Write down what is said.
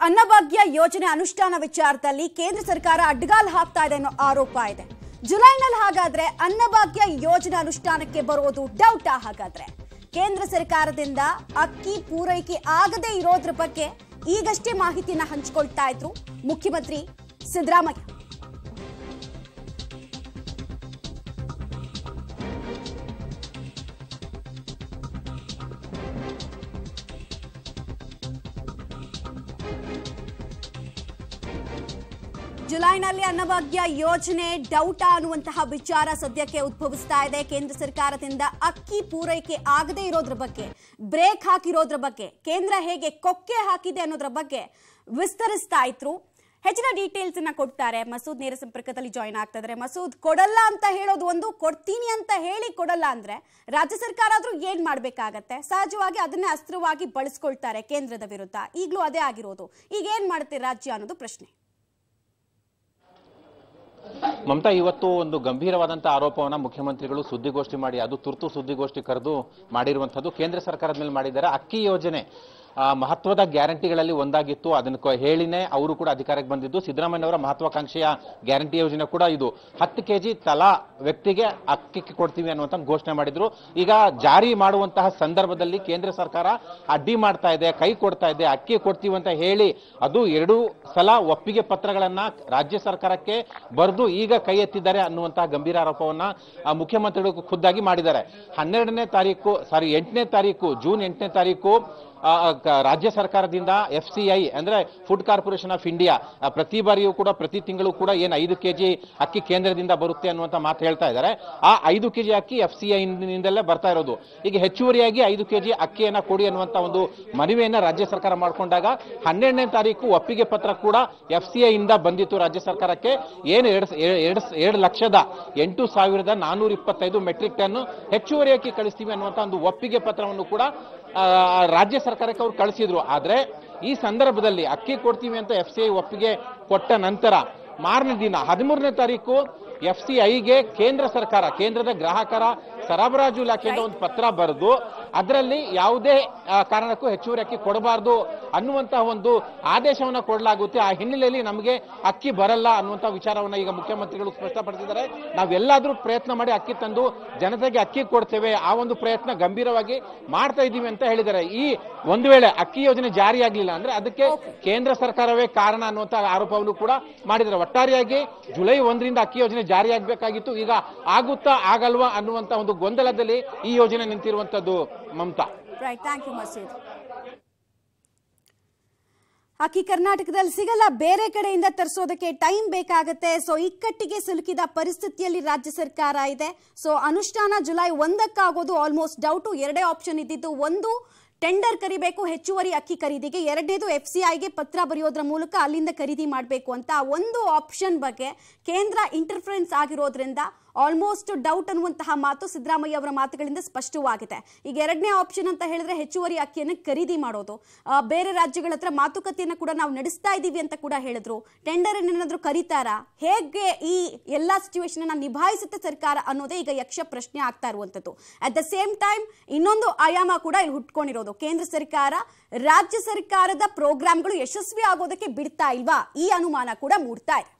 ಅನ್ನಭಾಗ್ಯ ಯೋಜನೆ ಅನುಷ್ಠಾನ ವಿಚಾರದಲ್ಲಿ ಕೇಂದ್ರ ಸರ್ಕಾರ ಅಡ್ಡಗಾಲು ಹಾಕ್ತಾ ಇದೆ ಅನ್ನೋ ಆರೋಪ ಇದೆ ಜುಲೈನಲ್ಲಿ ಹಾಗಾದ್ರೆ ಅನ್ನಭಾಗ್ಯ ಯೋಜನೆ ಅನುಷ್ಠಾನಕ್ಕೆ ಬರೋದು ಡೌಟಾ ಹಾಗಾದ್ರೆ ಕೇಂದ್ರ ಸರ್ಕಾರದಿಂದ ಅಕ್ಕಿ ಪೂರೈಕೆ ಆಗದೇ ಇರೋದ್ರ ಬಗ್ಗೆ ಈಗಷ್ಟೇ ಮಾಹಿತಿಯನ್ನ ಹಂಚಿಕೊಳ್ತಾ ಇದ್ರು ಮುಖ್ಯಮಂತ್ರಿ ಸಿದ್ದರಾಮಯ್ಯ ಜುಲೈನಲ್ಲಿ ಅನ್ನಭಾಗ್ಯ ಯೋಜನೆ ಡೌಟಾ ಅನ್ನುವಂತಹ ವಿಚಾರ ಸದ್ಯಕ್ಕೆ ಉದ್ಭವಿಸ್ತಾ ಇದೆ ಕೇಂದ್ರ ಸರ್ಕಾರದಿಂದ ಅಕ್ಕಿ ಪೂರೈಕೆ ಆಗದೇ ಇರೋದ್ರ ಬಗ್ಗೆ ಬ್ರೇಕ್ ಹಾಕಿರೋದ್ರ ಬಗ್ಗೆ ಕೇಂದ್ರ ಹೇಗೆ ಕೊಕ್ಕೆ ಹಾಕಿದೆ ಅನ್ನೋದ್ರ ಬಗ್ಗೆ ವಿಸ್ತರಿಸ್ತಾ ಇದ್ರು ಹೆಚ್ಚಿನ ಡೀಟೇಲ್ಸ್ ಅನ್ನ ಕೊಡ್ತಾರೆ ಮಸೂದ್ ನೇರ ಸಂಪರ್ಕದಲ್ಲಿ ಜಾಯಿನ್ ಆಗ್ತಾ ಇದ್ದಾರೆ ಮಸೂದ್ ಕೊಡಲ್ಲ ಅಂತ ಹೇಳೋದು ಒಂದು ಕೊಡ್ತೀನಿ ಅಂತ ಹೇಳಿ ಕೊಡಲ್ಲ ಅಂದ್ರೆ ರಾಜ್ಯ ಸರ್ಕಾರ ಆದ್ರೂ ಏನ್ ಮಾಡ್ಬೇಕಾಗತ್ತೆ ಸಹಜವಾಗಿ ಅದನ್ನೇ ಅಸ್ತ್ರವಾಗಿ ಬಳಸ್ಕೊಳ್ತಾರೆ ಕೇಂದ್ರದ ವಿರುದ್ಧ ಈಗಲೂ ಅದೇ ಆಗಿರೋದು ಈಗ ಏನ್ ಮಾಡುತ್ತೆ ರಾಜ್ಯ ಅನ್ನೋದು ಪ್ರಶ್ನೆ ಮಮತಾ ಇವತ್ತು ಒಂದು ಗಂಭೀರವಾದಂತಹ ಆರೋಪವನ್ನ ಮುಖ್ಯಮಂತ್ರಿಗಳು ಸುದ್ದಿಗೋಷ್ಠಿ ಮಾಡಿ ಅದು ತುರ್ತು ಸುದ್ದಿಗೋಷ್ಠಿ ಕರೆದು ಮಾಡಿರುವಂತದ್ದು ಕೇಂದ್ರ ಸರ್ಕಾರದ ಮೇಲೆ ಮಾಡಿದ್ದಾರೆ ಅಕ್ಕಿ ಯೋಜನೆ ಆ, ಮಹತ್ವದ ಗ್ಯಾರಂಟಿಗಳಲ್ಲಿ ಒಂದಾಗಿತ್ತು ಅದನ್ನು ಕ- ಹೇಳಿನೇ ಅವರು ಕೂಡ ಅಧಿಕಾರಕ್ಕೆ ಬಂದಿದ್ದು ಸಿದ್ದರಾಮಯ್ಯನವರ ಮಹತ್ವಾಕಾಂಕ್ಷೆಯ ಗ್ಯಾರಂಟಿ ಯೋಜನೆ ಕೂಡ ಇದು ಹತ್ತು ಕೆಜಿ ತಲಾ ವ್ಯಕ್ತಿಗೆ ಅಕ್ಕಿ ಕೊಡ್ತೀವಿ ಅನ್ನುವಂತ ಘೋಷಣೆ ಮಾಡಿದ್ರು ಈಗ ಜಾರಿ ಮಾಡುವಂತಹ ಸಂದರ್ಭದಲ್ಲಿ ಕೇಂದ್ರ ಸರ್ಕಾರ ಅಡ್ಡಿ ಮಾಡ್ತಾ ಇದೆ ಕೈ ಕೊಡ್ತಾ ಇದೆ ಅಕ್ಕಿ ಕೊಡ್ತೀವಿ ಅಂತ ಹೇಳಿ ಅದು ಎರಡು ಸಲ ಒಪ್ಪಿಗೆ ಪತ್ರಗಳನ್ನ ರಾಜ್ಯ ಸರ್ಕಾರಕ್ಕೆ ಬರೆದು ಈಗ ಕೈ ಎತ್ತಿದ್ದಾರೆ ಅನ್ನುವಂತಹ ಗಂಭೀರ ಆರೋಪವನ್ನ ಆ, ಮುಖ್ಯಮಂತ್ರಿಗಳು ಖುದ್ದಾಗಿ ಮಾಡಿದ್ದಾರೆ ಹನ್ನೆರಡನೇ ತಾರೀಕು ಸಾರಿ ಎಂಟನೇ ತಾರೀಕು ಜೂನ್ ಎಂಟನೇ ತಾರೀಕು ಆ, ಆ, ಕ- ರಾಜ್ಯ ಸರ್ಕಾರದಿಂದ ಎಫ್ ಸಿ ಐ ಅಂದ್ರೆ ಫುಡ್ ಕಾರ್ಪೊರೇಷನ್ ಆಫ್ ಇಂಡಿಯಾ ಆ, ಪ್ರತಿ ಬಾರಿಯೂ ಕೂಡ ಪ್ರತಿ ತಿಂಗಳು ಕೂಡ ಏನು ಐದು ಕೆಜಿ ಅಕ್ಕಿ ಕೇಂದ್ರದಿಂದ ಬರುತ್ತೆ ಅನ್ನುವಂತ ಮಾತು ಹೇಳ್ತಾ ಇದ್ದಾರೆ ಆ ಐದು ಕೆಜಿ ಅಕ್ಕಿ ಎಫ್ ಸಿ ಐ ನಿಂದಲೇ ಬರ್ತಾ ಇರೋದು ಈಗ ಹೆಚ್ಚುವರಿಯಾಗಿ ಐದು ಕೆಜಿ ಅಕ್ಕಿಯನ್ನ ಕೊಡಿ ಅನ್ನುವಂತ ಒಂದು ಮನವಿಯನ್ನ ರಾಜ್ಯ ಸರ್ಕಾರ ಮಾಡಿಕೊಂಡಾಗ ಹನ್ನೆರಡನೇ ತಾರೀಕು ಒಪ್ಪಿಗೆ ಪತ್ರ ಕೂಡ ಎಫ್ ಸಿ ಐ ಇಂದ ಬಂದಿತ್ತು ರಾಜ್ಯ ಸರ್ಕಾರಕ್ಕೆ ಏನು ಎರಡು ಎರಡು ಎರಡು ಲಕ್ಷದ ಎಂಟು ಸಾವಿರದ ನಾನೂರ ಇಪ್ಪತ್ತೈದು ಮೆಟ್ರಿಕ್ ಟನ್ ಹೆಚ್ಚುವರಿ ಅಕ್ಕಿ ಕಳಿಸ್ತೀವಿ ಅನ್ನುವಂತ ಒಂದು ಒಪ್ಪಿಗೆ ಪತ್ರವನ್ನು ಕೂಡ ಆ, ರಾಜ್ಯ ಸರ್ಕಾರಕ್ಕೆ ಅವ್ರು ಕಳಿಸಿದ್ರು ಆದ್ರೆ ಈ ಸಂದರ್ಭದಲ್ಲಿ ಅಕ್ಕಿ ಕೊಡ್ತೀವಿ ಅಂತ ಎಫ್ ಸಿ ಐ ಒಪ್ಪಿಗೆ ಕೊಟ್ಟ ನಂತರ ಮಾರನೇ ದಿನ ಹದಿಮೂರನೇ ತಾರೀಕು ಎಫ್ ಸಿ ಐಗೆ ಕೇಂದ್ರ ಸರ್ಕಾರ ಕೇಂದ್ರದ ಗ್ರಾಹಕರ ಸರಬರಾಜು ಇಲಾಖೆಯಿಂದ ಒಂದು ಪತ್ರ ಬರೆದು ಅದರಲ್ಲಿ ಯಾವುದೇ ಆ, ಕಾರಣಕ್ಕೂ ಹೆಚ್ಚುವರಿ ಅಕ್ಕಿ ಕೊಡಬಾರದು ಅನ್ನುವಂತಹ ಒಂದು ಆದೇಶವನ್ನ ಕೊಡಲಾಗುತ್ತೆ ಆ ಹಿನ್ನೆಲೆಯಲ್ಲಿ ನಮಗೆ ಅಕ್ಕಿ ಬರಲ್ಲ ಅನ್ನುವಂತಹ ವಿಚಾರವನ್ನ ಈಗ ಮುಖ್ಯಮಂತ್ರಿಗಳು ಸ್ಪಷ್ಟಪಡಿಸಿದ್ದಾರೆ ನಾವೆಲ್ಲಾದ್ರೂ ಪ್ರಯತ್ನ ಮಾಡಿ ಅಕ್ಕಿ ತಂದು ಜನತೆಗೆ ಅಕ್ಕಿ ಕೊಡ್ತೇವೆ ಆ ಒಂದು ಪ್ರಯತ್ನ ಗಂಭೀರವಾಗಿ ಮಾಡ್ತಾ ಇದ್ದೀವಿ ಅಂತ ಹೇಳಿದ್ದಾರೆ ಈ ಒಂದು ವೇಳೆ ಅಕ್ಕಿ ಯೋಜನೆ ಜಾರಿಯಾಗಲಿಲ್ಲ ಅಂದ್ರೆ ಅದಕ್ಕೆ ಕೇಂದ್ರ ಸರ್ಕಾರವೇ ಕಾರಣ ಅನ್ನುವಂತ ಆರೋಪವನ್ನು ಕೂಡ ಮಾಡಿದ್ದಾರೆ ಒಟ್ಟಾರೆಯಾಗಿ ಜುಲೈ ಒಂದರಿಂದ ಅಕ್ಕಿ ಯೋಜನೆ ಜಾರಿಯಾಗಬೇಕಾಗಿತ್ತು ಈಗ ಆಗುತ್ತಾ ಆಗಲ್ವಾ ಅನ್ನುವಂತ ಒಂದು ಗೊಂದಲದಲ್ಲಿ ಈ ಯೋಜನೆ ನಿಂತಿರುವಂತದ್ದು Mamata right thank you Masood ಅಕ್ಕಿ ಕರ್ನಾಟಕದಲ್ಲಿ ಸಿಗಲ್ಲ ಬೇರೆ ಕಡೆಯಿಂದ ತರಿಸೋದಕ್ಕೆ ಟೈಮ್ ಬೇಕಾಗತ್ತೆ ಸೊ ಇಕ್ಕಟ್ಟಿಗೆ ಸಿಲುಕಿದ ಪರಿಸ್ಥಿತಿಯಲ್ಲಿ ರಾಜ್ಯ ಸರ್ಕಾರ ಇದೆ ಸೊ ಅನುಷ್ಠಾನ ಜುಲೈ ಒಂದಕ್ಕಾಗೋದು ಆಲ್ಮೋಸ್ಟ್ ಡೌಟು ಎರಡೇ ಆಪ್ಷನ್ ಇದ್ದಿದ್ದು ಒಂದು ಟೆಂಡರ್ ಕರಿಬೇಕು ಹೆಚ್ಚುವರಿ ಅಕ್ಕಿ ಖರೀದಿಗೆ ಎರಡನೇದು ಎಫ್ ಸಿ ಐಗೆ ಪತ್ರ ಬರೆಯೋದ್ರ ಮೂಲಕ ಅಲ್ಲಿಂದ ಖರೀದಿ ಮಾಡಬೇಕು ಅಂತ ಆ ಒಂದು ಆಪ್ಷನ್ ಬಗ್ಗೆ ಕೇಂದ್ರ ಇಂಟರ್ಫರೆನ್ಸ್ ಆಗಿರೋದ್ರಿಂದ ಆಲ್ಮೋಸ್ಟ್ ಡೌಟ್ ಅನ್ನುವಂತಹ ಮಾತು ಸಿದ್ದರಾಮಯ್ಯ ಅವರ ಮಾತುಗಳಿಂದ ಸ್ಪಷ್ಟವಾಗಿದೆ ಈಗ ಎರಡನೇ ಆಪ್ಷನ್ ಅಂತ ಹೇಳಿದ್ರೆ ಹೆಚ್ಚುವರಿ ಅಕ್ಕಿಯನ್ನು ಖರೀದಿ ಮಾಡೋದು ಆ, ಬೇರೆ ರಾಜ್ಯಗಳ ಹತ್ರ ಮಾತುಕತೆಯನ್ನು ಕೂಡ ನಾವು ನಡೆಸ್ತಾ ಇದ್ದೀವಿ ಅಂತ ಕೂಡ ಹೇಳಿದ್ರು ಟೆಂಡರ್ ಏನಾದರೂ ಕರೀತಾರಾ ಹೇಗೆ ಈ ಎಲ್ಲಾ ಸಿಚುವೇಶನ್ ಅನ್ನ ನಿಭಾಯಿಸುತ್ತೆ ಸರ್ಕಾರ ಅನ್ನೋದೇ ಈಗ ಯಕ್ಷ ಪ್ರಶ್ನೆ ಆಗ್ತಾ ಇರುವಂತದ್ದು ಅಟ್ ದ ಸೇಮ್ ಟೈಮ್ ಇನ್ನೊಂದು ಆಯಾಮ ಕೂಡ ಇಲ್ಲಿ ಹುಟ್ಕೊಂಡಿರೋದು ಕೇಂದ್ರ ಸರ್ಕಾರ ರಾಜ್ಯ ಸರ್ಕಾರದ ಪ್ರೋಗ್ರಾಮ್ಗಳು ಯಶಸ್ವಿ ಆಗೋದಕ್ಕೆ ಬಿಡ್ತಾ ಇಲ್ವಾ ಈ ಅನುಮಾನ ಕೂಡ ಮೂಡ್ತಾ ಇದೆ